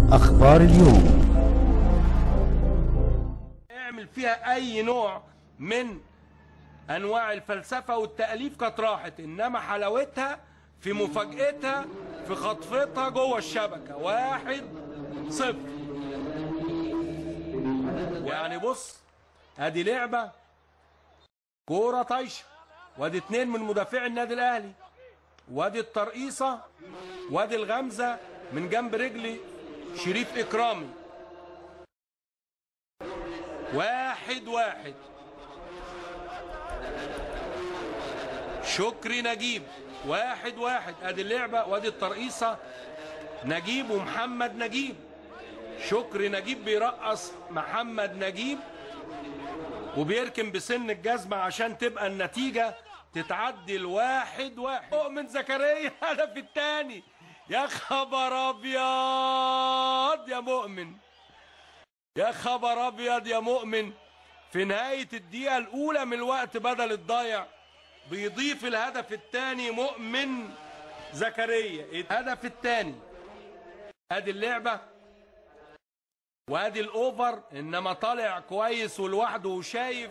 أخبار اليوم اعمل فيها اي نوع من انواع الفلسفه والتاليف كانت راحت انما حلاوتها في مفاجاتها في خطفتها جوه الشبكه واحد صفر يعني بص ادي لعبه كوره طايشه وادي اتنين من مدافعي النادي الاهلي وادي الترقيصه وادي الغمزه من جنب رجلي شريف اكرامي واحد واحد شكري نجيب واحد واحد ادي اللعبة وادي الترقيصة نجيب ومحمد نجيب شكري نجيب بيرقص محمد نجيب وبيركن بسن الجزمة عشان تبقى النتيجة تتعدي الواحد واحد مؤمن زكريا الهدف الثاني يا خبر ابيض يا مؤمن يا خبر ابيض يا مؤمن في نهاية الدقيقة الأولى من الوقت بدل الضايع بيضيف الهدف الثاني مؤمن زكريا الهدف الثاني ادي اللعبة وادي الاوفر انما طالع كويس ولوحده وشايف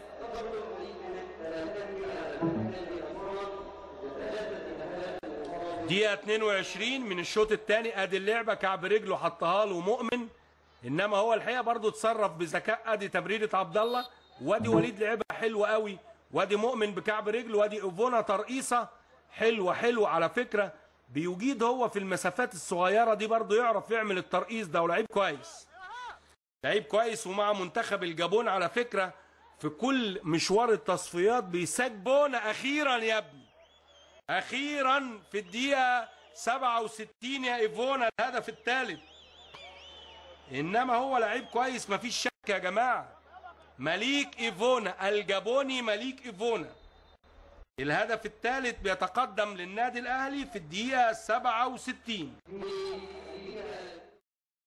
دقيقة 22 من الشوط الثاني ادي اللعبة كعب رجله حطها له مؤمن انما هو الحقيقه برضه اتصرف بذكاء ادي تمريره عبد الله وادي وليد لعبها حلوه قوي وادي مؤمن بكعب رجله وادي اوفونا ترقيصه حلوه حلوه على فكره بيجيد هو في المسافات الصغيره دي برضه يعرف يعمل الترقيص ده ولعيب كويس لعيب كويس ومع منتخب الجابون على فكره في كل مشوار التصفيات بيسجبون اخيرا يا ابني اخيرا في الدقيقه 67 يا ايفونا الهدف الثالث انما هو لعيب كويس مفيش شك يا جماعه مليك ايفونا الجابوني مليك ايفونا الهدف الثالث بيتقدم للنادي الاهلي في الدقيقه 67